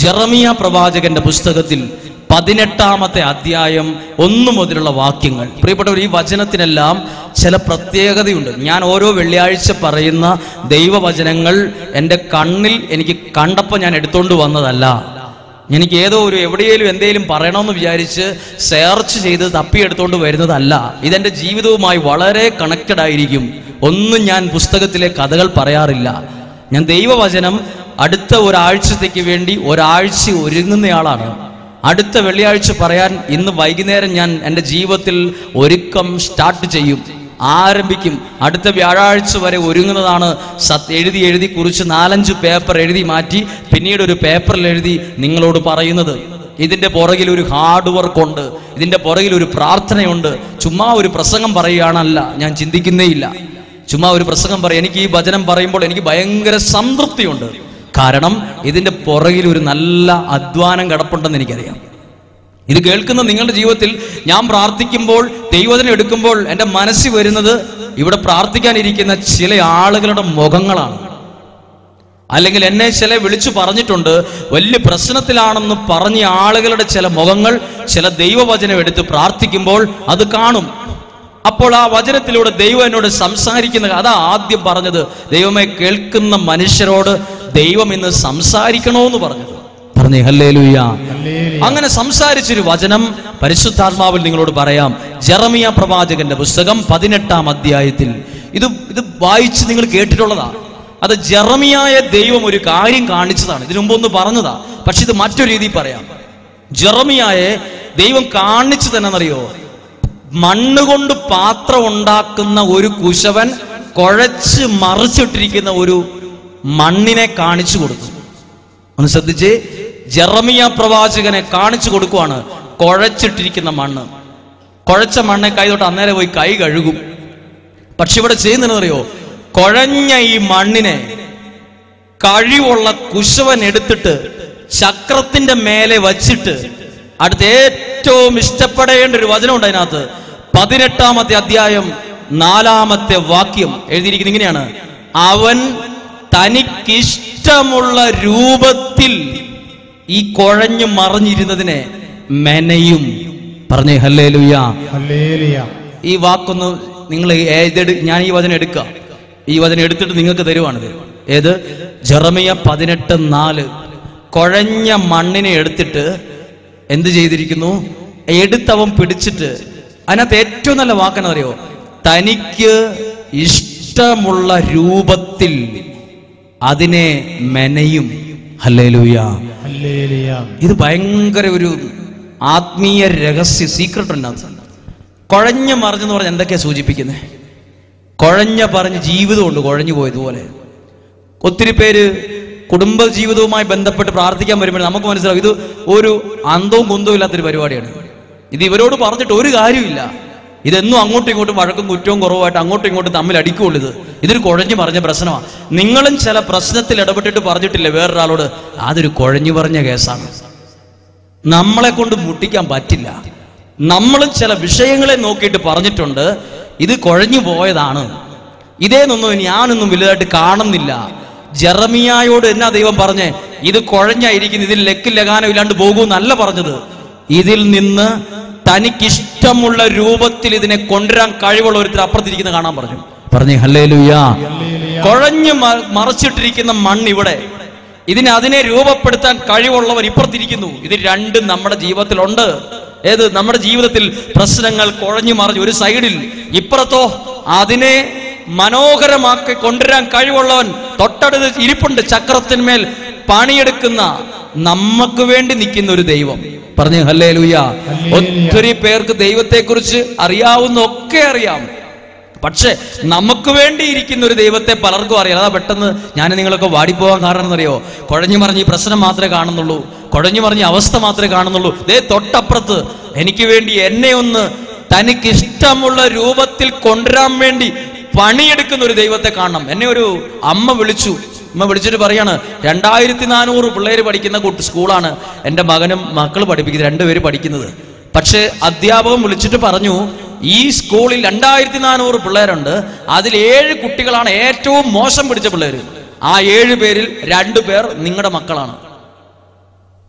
ജെറമിയ പ്രവാചകന്റെ പുസ്തകത്തിൽ പതിനെട്ടാമത്തെ അധ്യായം ഒന്നു മുതലുള്ള വാക്യങ്ങൾ പ്രിയപ്പെട്ടവർ ഈ വചനത്തിനെല്ലാം ചില പ്രത്യേകതയുണ്ട് ഞാൻ ഓരോ വെള്ളിയാഴ്ച പറയുന്ന ദൈവവചനങ്ങൾ എൻ്റെ കണ്ണിൽ എനിക്ക് കണ്ടപ്പോൾ ഞാൻ എടുത്തുകൊണ്ട് വന്നതല്ല എനിക്ക് ഏതോ ഒരു എവിടെയെങ്കിലും എന്തെങ്കിലും പറയണമെന്ന് വിചാരിച്ച് സെർച്ച് ചെയ്ത് തപ്പിയെടുത്തുകൊണ്ട് വരുന്നതല്ല ഇതെൻ്റെ ജീവിതവുമായി വളരെ കണക്റ്റഡ് ആയിരിക്കും ഒന്നും ഞാൻ പുസ്തകത്തിലെ കഥകൾ പറയാറില്ല ഞാൻ ദൈവവചനം അടുത്ത ഒരാഴ്ചത്തേക്ക് വേണ്ടി ഒരാഴ്ച ഒരുങ്ങുന്നയാളാണ് അടുത്ത വെള്ളിയാഴ്ച പറയാൻ ഇന്ന് വൈകുന്നേരം ഞാൻ എൻ്റെ ജീവിതത്തിൽ ഒരുക്കം സ്റ്റാർട്ട് ചെയ്യും ആരംഭിക്കും അടുത്ത വ്യാഴാഴ്ച വരെ ഒരുങ്ങുന്നതാണ് സത് എഴുതി എഴുതി കുറിച്ച് നാലഞ്ച് പേപ്പർ എഴുതി മാറ്റി പിന്നീട് ഒരു പേപ്പറിൽ എഴുതി നിങ്ങളോട് പറയുന്നത് ഇതിന്റെ പുറകിൽ ഒരു ഹാർഡ് വർക്ക് ഉണ്ട് ഇതിന്റെ പുറകിൽ ഒരു പ്രാർത്ഥനയുണ്ട് ചുമ്മാ ഒരു പ്രസംഗം പറയുകയാണല്ല ഞാൻ ചിന്തിക്കുന്നേയില്ല ചുമ്മാ ഒരു പ്രസംഗം പറയും എനിക്ക് ഈ വചനം പറയുമ്പോൾ എനിക്ക് ഭയങ്കര സംതൃപ്തിയുണ്ട് കാരണം ഇതിന്റെ പുറകിൽ ഒരു നല്ല അധ്വാനം കിടപ്പുണ്ടെന്ന് എനിക്കറിയാം ഇത് കേൾക്കുന്ന നിങ്ങളുടെ ജീവിതത്തിൽ ഞാൻ പ്രാർത്ഥിക്കുമ്പോൾ ദൈവത്തിനെ എടുക്കുമ്പോൾ എൻ്റെ മനസ്സിൽ വരുന്നത് ഇവിടെ പ്രാർത്ഥിക്കാനിരിക്കുന്ന ചില ആളുകളുടെ മുഖങ്ങളാണ് അല്ലെങ്കിൽ എന്നെ ചില വിളിച്ചു പറഞ്ഞിട്ടുണ്ട് വലിയ പ്രശ്നത്തിലാണെന്ന് പറഞ്ഞ ആളുകളുടെ ചില മുഖങ്ങൾ ചില ദൈവവചനം എടുത്ത് പ്രാർത്ഥിക്കുമ്പോൾ അത് കാണും അപ്പോൾ ആ വചനത്തിലൂടെ ദൈവം എന്നോട് സംസാരിക്കുന്ന അതാ ആദ്യം പറഞ്ഞത് ദൈവമേ കേൾക്കുന്ന മനുഷ്യരോട് ദൈവം ഇന്ന് സംസാരിക്കണോന്ന് പറഞ്ഞത് പറഞ്ഞേ ഹല്ലേ അങ്ങനെ സംസാരിച്ചൊരു വചനം പരിശുദ്ധാത്മാവിൽ നിങ്ങളോട് പറയാം ജെറമിയ പ്രവാചകന്റെ പുസ്തകം പതിനെട്ടാം അധ്യായത്തിൽ ഇത് ഇത് വായിച്ച് നിങ്ങൾ കേട്ടിട്ടുള്ളതാ അത് ജെറമിയായ ദൈവം ഒരു കാര്യം കാണിച്ചതാണ് ഇതിനു മുമ്പ് ഒന്ന് പറഞ്ഞതാ പക്ഷെ ഇത് മറ്റൊരു രീതിയിൽ പറയാം ജെറമിയായെ ദൈവം കാണിച്ചു തന്നെ അറിയോ മണ്ണ് കൊണ്ട് പാത്രം ഉണ്ടാക്കുന്ന ഒരു കുശവൻ കുഴച്ച് മറിച്ചിട്ടിരിക്കുന്ന ഒരു മണ്ണിനെ കാണിച്ചു കൊടുത്തു ഒന്ന് ശ്രദ്ധിച്ച് ജെറമിയ പ്രവാചകനെ കാണിച്ചു കൊടുക്കുവാണ് കുഴച്ചിട്ടിരിക്കുന്ന മണ്ണ് കുഴച്ച മണ്ണെ കൈ തൊട്ട് അന്നേരം പോയി കൈ കഴുകും പക്ഷെ ഇവിടെ ചെയ്യുന്നതെന്നറിയോ കുഴഞ്ഞ ഈ മണ്ണിനെ കഴിവുള്ള കുശവൻ എടുത്തിട്ട് ചക്രത്തിന്റെ മേലെ വച്ചിട്ട് അടുത്ത ഏറ്റവും ഇഷ്ടപ്പെടേണ്ട ഒരു വചനമുണ്ട് അതിനകത്ത് പതിനെട്ടാമത്തെ അധ്യായം നാലാമത്തെ വാക്യം എഴുതിയിരിക്കുന്നത് ഇങ്ങനെയാണ് അവൻ തനിക്കിഷ്ടമുള്ള രൂപത്തിൽ ഈ കുഴഞ്ഞു മറിഞ്ഞിരുന്നതിനെ മെനയും പറഞ്ഞേ ഹല്ലേ ഹല്ലേലൂയ ഈ വാക്കൊന്ന് നിങ്ങൾ ഏതെടു ഞാൻ ഈ വചനം എടുക്കുക ഈ വചനം എടുത്തിട്ട് നിങ്ങൾക്ക് തരുവാണിത് ഏത് ജെറമിയ പതിനെട്ട് നാല് കുഴഞ്ഞ മണ്ണിനെ എടുത്തിട്ട് എന്ത് ചെയ്തിരിക്കുന്നു എടുത്തവൻ പിടിച്ചിട്ട് അതിനകത്ത് ഏറ്റവും നല്ല വാക്കെന്നറിയോ തനിക്ക് ഇഷ്ടമുള്ള രൂപത്തിൽ അതിനെ മെനയും ഹല്ലേലൂയ ഹല്ലേലൂയ ഇത് ഭയങ്കര ഒരു ആത്മീയ രഹസ്യ സീക്രട്ട് ഉണ്ട് അതിനകത്ത്. കുഴഞ്ഞ മറിഞ്ഞെന്ന് പറഞ്ഞ് എന്തൊക്കെയാ സൂചിപ്പിക്കുന്നത് കുഴഞ്ഞ പറഞ്ഞ് ജീവിതമുണ്ട് കുഴഞ്ഞു പോയതുപോലെ ഒത്തിരി പേര് കുടുംബ ജീവിതവുമായി ബന്ധപ്പെട്ട് പ്രാർത്ഥിക്കാൻ വരുമ്പോൾ നമുക്ക് മനസ്സിലാവും ഇത് ഒരു അന്തവും കുന്തവും ഇല്ലാത്തൊരു പരിപാടിയാണ് ഇത് ഇവരോട് പറഞ്ഞിട്ട് ഒരു കാര്യമില്ല ഇതെന്നും അങ്ങോട്ടും ഇങ്ങോട്ടും വഴക്കും കുറ്റവും കുറവായിട്ട് അങ്ങോട്ടും ഇങ്ങോട്ടും തമ്മിൽ അടിക്കുള്ളൂ ഇത് ഇതൊരു കുഴഞ്ഞു പറഞ്ഞ പ്രശ്നമാണ് നിങ്ങളും ചില പ്രശ്നത്തിൽ ഇടപെട്ടിട്ട് പറഞ്ഞിട്ടില്ലേ വേറൊരാളോട് അതൊരു കുഴഞ്ഞു പറഞ്ഞ കേസാണ് നമ്മളെ കൊണ്ട് മുട്ടിക്കാൻ പറ്റില്ല നമ്മളും ചില വിഷയങ്ങളെ നോക്കിയിട്ട് പറഞ്ഞിട്ടുണ്ട് ഇത് കുഴഞ്ഞു പോയതാണ് ഇതേന്നൊന്നും ഞാനൊന്നും വലുതായിട്ട് കാണുന്നില്ല ജെറമിയായോട് എന്നാ ദൈവം പറഞ്ഞേ ഇത് കുഴഞ്ഞായിരിക്കുന്നു ഇതിൽ ലെക്കും ലഗാനം ഇല്ലാണ്ട് പോകുമെന്നല്ല പറഞ്ഞത് ഇതിൽ നിന്ന് തനിക്കിഷ്ടമുള്ള രൂപത്തിൽ ഇതിനെ കൊണ്ടുവരാൻ കഴിവുള്ള ഒരുത്തർ അപ്പുറത്തിരിക്കുന്ന കാണാൻ പറഞ്ഞു പറഞ്ഞേ ഹല്ലേ കുഴഞ്ഞു മ- മറച്ചിട്ടിരിക്കുന്ന മണ്ണ് ഇവിടെ ഇതിനെ അതിനെ രൂപപ്പെടുത്താൻ കഴിവുള്ളവർ ഇപ്പുറത്തിരിക്കുന്നു ഇത് രണ്ടും നമ്മുടെ ജീവിതത്തിലുണ്ട് ഏത് നമ്മുടെ ജീവിതത്തിൽ പ്രശ്നങ്ങൾ കുഴഞ്ഞു മറിഞ്ഞു ഒരു സൈഡിൽ ഇപ്പുറത്തോ അതിനെ മനോഹരമാക്കി കൊണ്ടുവരാൻ കഴിവുള്ളവൻ തൊട്ടടുത്ത് ഇരിപ്പുണ്ട് ചക്രത്തിന്മേൽ പണിയെടുക്കുന്ന നമുക്ക് വേണ്ടി നിൽക്കുന്ന ഒരു ദൈവം പറഞ്ഞു ഹല്ലേ ലൂയ ഒത്തിരി പേർക്ക് ദൈവത്തെക്കുറിച്ച് അറിയാവുന്ന ഒക്കെ അറിയാം പക്ഷെ നമുക്ക് വേണ്ടി ഇരിക്കുന്ന ഒരു ദൈവത്തെ പലർക്കും അറിയാം അതാ പെട്ടെന്ന് ഞാൻ നിങ്ങളൊക്കെ വാടിപ്പോവാൻ കാരണം എന്നറിയോ കുഴഞ്ഞു മറിഞ്ഞ് ഈ പ്രശ്നം മാത്രമേ കാണുന്നുള്ളൂ കുഴഞ്ഞു മറിഞ്ഞ അവസ്ഥ മാത്രമേ കാണുന്നുള്ളൂ ദേ തൊട്ടപ്പുറത്ത് എനിക്ക് വേണ്ടി എന്നെ ഒന്ന് തനിക്ക് ഇഷ്ടമുള്ള രൂപത്തിൽ കൊണ്ടുവരാൻ വേണ്ടി പണിയെടുക്കുന്ന ഒരു ദൈവത്തെ കാണണം എന്നെ ഒരു അമ്മ വിളിച്ചു അമ്മ വിളിച്ചിട്ട് പറയാണ് രണ്ടായിരത്തി നാനൂറ് പിള്ളേര് പഠിക്കുന്ന കുട്ടി സ്കൂളാണ് എൻ്റെ മകനും മക്കൾ പഠിപ്പിക്കുന്നത് രണ്ടുപേര് പഠിക്കുന്നത് പക്ഷേ അധ്യാപകൻ വിളിച്ചിട്ട് പറഞ്ഞു ഈ സ്കൂളിൽ രണ്ടായിരത്തി നാനൂറ് പിള്ളേരുണ്ട് അതിൽ ഏഴ് കുട്ടികളാണ് ഏറ്റവും മോശം പിടിച്ച പിള്ളേര് ആ ഏഴ് പേരിൽ രണ്ടു പേർ നിങ്ങളുടെ മക്കളാണ്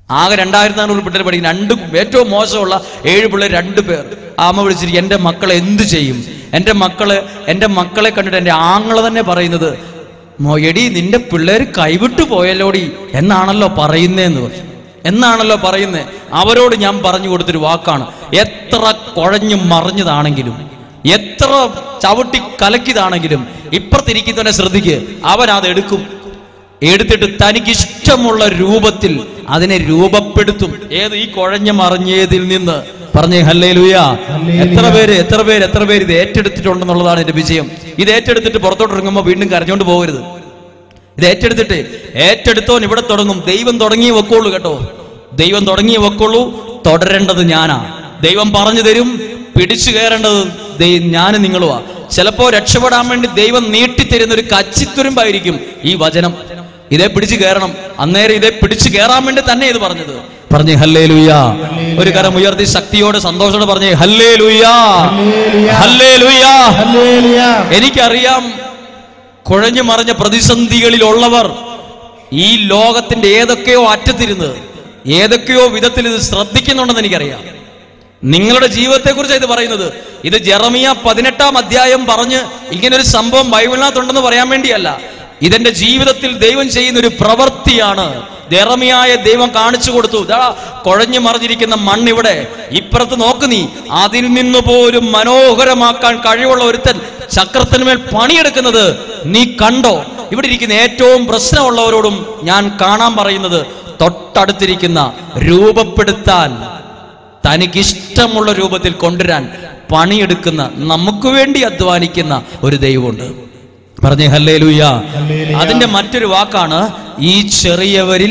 ആകെ രണ്ടായിരത്തി നാനൂറ് പിള്ളേർ പഠിക്കുന്ന രണ്ട് ഏറ്റവും മോശമുള്ള ഏഴ് പിള്ളേർ രണ്ട് പേർ ആ അമ്മ വിളിച്ചിരിക്കും എൻ്റെ മക്കളെ എന്ത് ചെയ്യും എൻ്റെ മക്കള് എൻ്റെ മക്കളെ കണ്ടിട്ട് എൻ്റെ ആങ്ങളെ തന്നെ പറയുന്നത് "മോ- എടി നിന്റെ പിള്ളേർ കൈവിട്ടു പോയല്ലോടി എന്നാണല്ലോ പറയുന്നതെന്ന് പറഞ്ഞു എന്നാണല്ലോ പറയുന്നത് അവരോട് ഞാൻ പറഞ്ഞു കൊടുത്തൊരു വാക്കാണ് എത്ര കുഴഞ്ഞു മറിഞ്ഞതാണെങ്കിലും എത്ര ചവിട്ടി കലക്കിയതാണെങ്കിലും ഇപ്പുറത്തിരിക്കുന്നവനെ ശ്രദ്ധിക്ക് അവൻ അത് എടുക്കും എടുത്തിട്ട് തനിക്ക് ഇഷ്ടമുള്ള രൂപത്തിൽ അതിനെ രൂപപ്പെടുത്തും ഏത് ഈ കുഴഞ്ഞ മറിഞ്ഞതിൽ നിന്ന് പറഞ്ഞേ ഹല്ലേ ലുയാ എത്ര പേര് എത്ര പേര് എത്ര പേര് ഇത് ഏറ്റെടുത്തിട്ടുണ്ടെന്നുള്ളതാണ് എന്റെ വിജയം ഇത് ഏറ്റെടുത്തിട്ട് പുറത്തോട്ട് ഇറങ്ങുമ്പോൾ വീണ്ടും കരഞ്ഞോണ്ട് പോകരുത് ഇത് ഏറ്റെടുത്തിട്ട് ഏറ്റെടുത്തോൻ ഇവിടെ തുടങ്ങും ദൈവം തുടങ്ങിയേ വെക്കുള്ളൂ കേട്ടോ ദൈവം തുറങ്ങിയേ വെക്കുള്ളൂ തുടരേണ്ടത് ഞാനാ ദൈവം പറഞ്ഞു തരും പിടിച്ചു കയറേണ്ടത് ഞാൻ നിങ്ങളുമാ ചിലപ്പോ രക്ഷപ്പെടാൻ വേണ്ടി ദൈവം നീട്ടിത്തരുന്ന ഒരു കച്ചിത്തുരുമ്പായിരിക്കും ഈ വചനം ഇതേ പിടിച്ചു കയറണം അന്നേരം ഇതേ പിടിച്ചു കയറാൻ വേണ്ടി തന്നെ ഇത് പറഞ്ഞത് പറഞ്ഞേ ഹല്ലേ ലുയ്യാ ഒരു കരം ഉയർത്തി ശക്തിയോടെ സന്തോഷത്തോടെ പറഞ്ഞേ ഹല്ലേ ലുയ്യാ ഹല്ലേ ലുയ്യാ ഹല്ലേലൂയ എനിക്കറിയാം കുഴഞ്ഞു മറിഞ്ഞ പ്രതിസന്ധികളിലുള്ളവർ ഈ ലോകത്തിന്റെ ഏതൊക്കെയോ അറ്റത്തിരുന്ന് ഏതൊക്കെയോ വിധത്തിൽ ഇത് ശ്രദ്ധിക്കുന്നുണ്ടെന്ന് എനിക്കറിയാം നിങ്ങളുടെ ജീവിതത്തെക്കുറിച്ച് ഇത് പറയുന്നത് ഇത് ജെറമിയ പതിനെട്ടാം അധ്യായം പറഞ്ഞ് ഇങ്ങനെ ഒരു സംഭവം ബൈബിളിനകത്തുണ്ടെന്ന് പറയാൻ വേണ്ടിയല്ല ഇതെന്റെ ജീവിതത്തിൽ ദൈവം ചെയ്യുന്ന ഒരു പ്രവൃത്തിയാണ് ജെറമിയായ ദൈവം കാണിച്ചു കൊടുത്തു ഇതാ കുഴഞ്ഞു മറിഞ്ഞിരിക്കുന്ന മണ്ണിവിടെ ഇപ്പുറത്ത് നോക്ക് നീ അതിൽ നിന്ന് പോലും മനോഹരമാക്കാൻ കഴിവുള്ള ഒരുത്തൻ ചക്രത്തിന്മേൽ പണിയെടുക്കുന്നത് നീ കണ്ടോ ഇവിടെ ഇരിക്കുന്ന ഏറ്റവും പ്രശ്നമുള്ളവരോടും ഞാൻ കാണാൻ പറയുന്നത് തൊട്ടടുത്തിരിക്കുന്ന രൂപപ്പെടുത്താൻ തനിക്കിഷ്ടമുള്ള രൂപത്തിൽ കൊണ്ടുവരാൻ പണിയെടുക്കുന്ന നമുക്ക് വേണ്ടി അധ്വാനിക്കുന്ന ഒരു ദൈവമുണ്ട് പറഞ്ഞേ ഹല്ലേ ലൂയ ഹല്ലേലൂയ. അതിന്റെ മറ്റൊരു വാക്കാണ് ഈ ചെറിയവരിൽ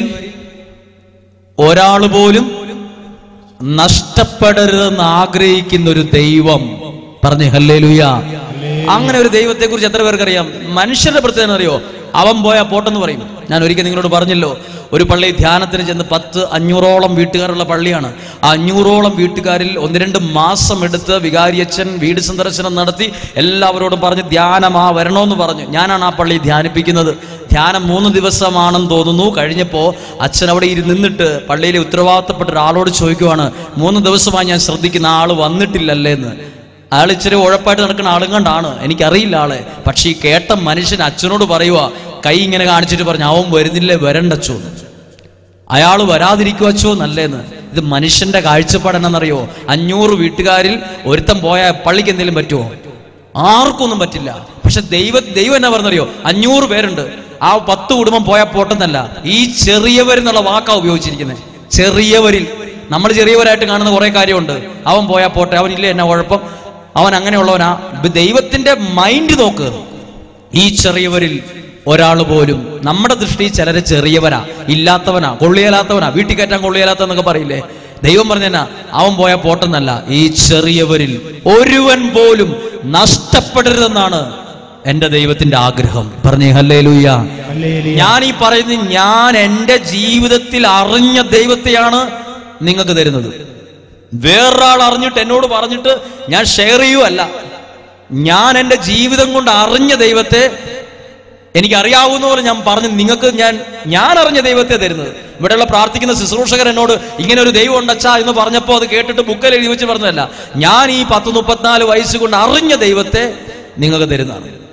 ഒരാൾ പോലും നഷ്ടപ്പെടരുതെന്ന് ആഗ്രഹിക്കുന്ന ഒരു ദൈവം പറഞ്ഞേ ഹല്ലേ ലൂയ അങ്ങനെ ഒരു ദൈവത്തെ കുറിച്ച് എത്ര പേർക്കറിയാം മനുഷ്യരുടെ പ്രത്യേകത അറിയോ അവൻ പോയാ പോട്ടെന്ന് പറയും ഞാൻ ഒരിക്കൽ നിങ്ങളോട് പറഞ്ഞല്ലോ ഒരു പള്ളി ധ്യാനത്തിന് ചെന്ന് പത്ത് അഞ്ഞൂറോളം വീട്ടുകാരുള്ള പള്ളിയാണ് ആ അഞ്ഞൂറോളം വീട്ടുകാരിൽ ഒന്ന് രണ്ട് മാസം എടുത്ത് വികാരിയച്ഛൻ വീട് സന്ദർശനം നടത്തി എല്ലാവരോടും പറഞ്ഞ് ധ്യാനമാ വരണമെന്ന് പറഞ്ഞു ഞാനാണ് ആ പള്ളി ധ്യാനിപ്പിക്കുന്നത് ധ്യാനം മൂന്ന് ദിവസമാണെന്ന് തോന്നുന്നു കഴിഞ്ഞപ്പോ അച്ഛൻ അവിടെ ഇരുന്ന് നിന്നിട്ട് പള്ളിയിലെ ഉത്തരവാദിത്തപ്പെട്ട ഒരാളോട് ചോദിക്കുവാണ് മൂന്ന് ദിവസമായി ഞാൻ ശ്രദ്ധിക്കുന്ന ആള് വന്നിട്ടില്ലല്ലേ എന്ന് അയാൾ ഇച്ചിരി ഉഴപ്പായിട്ട് നടക്കുന്ന ആളും കണ്ടാണ് എനിക്കറിയില്ല ആളെ പക്ഷേ ഈ കേട്ട മനുഷ്യൻ അച്ഛനോട് പറയുക കൈ ഇങ്ങനെ കാണിച്ചിട്ട് പറഞ്ഞു അവൻ വരുന്നില്ലേ വരണ്ടച്ചോ അയാൾ വരാതിരിക്കുവച്ചോ നല്ലേന്ന് ഇത് മനുഷ്യന്റെ കാഴ്ചപ്പാട് എന്നറിയോ അഞ്ഞൂറ് വീട്ടുകാരിൽ ഒരുത്തൻ പോയാൽ പള്ളിക്ക് എന്തെങ്കിലും പറ്റുമോ ആർക്കൊന്നും പറ്റില്ല പക്ഷെ ദൈവ ദൈവം എന്നാ പറഞ്ഞറിയോ അഞ്ഞൂറ് പേരുണ്ട് ആ പത്ത് കുടുംബം പോയാൽ പോട്ടെന്നല്ല ഈ ചെറിയവരെന്നുള്ള വാക്കാ ഉപയോഗിച്ചിരിക്കുന്നത് ചെറിയവരിൽ നമ്മൾ ചെറിയവരായിട്ട് കാണുന്ന കുറെ കാര്യമുണ്ട് അവൻ പോയാൽ പോട്ടെ അവനില്ലേ എന്നാ കുഴപ്പം അവൻ അങ്ങനെയുള്ളവനാ ഇപ്പൊ ദൈവത്തിന്റെ മൈൻഡ് നോക്ക് ഈ ചെറിയവരിൽ ഒരാൾ പോലും നമ്മുടെ ദൃഷ്ടിയിൽ ചിലരെ ചെറിയവനാ ഇല്ലാത്തവനാ കൊള്ളിയലാത്തവനാ വീട്ടിൽ കയറ്റാൻ കൊള്ളിയലാത്തെന്നൊക്കെ പറയില്ലേ ദൈവം പറഞ്ഞാ അവൻ പോയ പോട്ടെന്നല്ല ഈ ചെറിയവരിൽ ഒരുവൻ പോലും നഷ്ടപ്പെടരുതെന്നാണ് എന്റെ ദൈവത്തിന്റെ ആഗ്രഹം പറഞ്ഞേ ഹല്ലേ ലൂയ്യ ഹല്ലേലൂയ ഞാൻ ഈ പറയുന്നത് ഞാൻ എൻ്റെ ജീവിതത്തിൽ അറിഞ്ഞ ദൈവത്തെയാണ് നിങ്ങൾക്ക് തരുന്നത് വേറൊരാൾ അറിഞ്ഞിട്ട് എന്നോട് പറഞ്ഞിട്ട് ഞാൻ ഷെയർ ചെയ്യുവല്ല ഞാൻ എൻ്റെ ജീവിതം കൊണ്ട് അറിഞ്ഞ ദൈവത്തെ എനിക്ക് അറിയാവുന്ന പോലെ ഞാൻ പറഞ്ഞു നിങ്ങൾക്ക് ഞാൻ ഞാൻ അറിഞ്ഞ ദൈവത്തെ തരുന്നത് ഇവിടെയുള്ള പ്രാർത്ഥിക്കുന്ന ശുശ്രൂഷകർ എന്നോട് ഇങ്ങനെ ഒരു ദൈവം ഉണ്ടച്ചാ എന്ന് പറഞ്ഞപ്പോൾ അത് കേട്ടിട്ട് ബുക്കിൽ എഴുതി വെച്ച് പറഞ്ഞതല്ല ഞാൻ ഈ പത്ത് മുപ്പത്തിനാല് വയസ്സ് കൊണ്ട് അറിഞ്ഞ ദൈവത്തെ നിങ്ങൾക്ക് തരുന്നതാണ്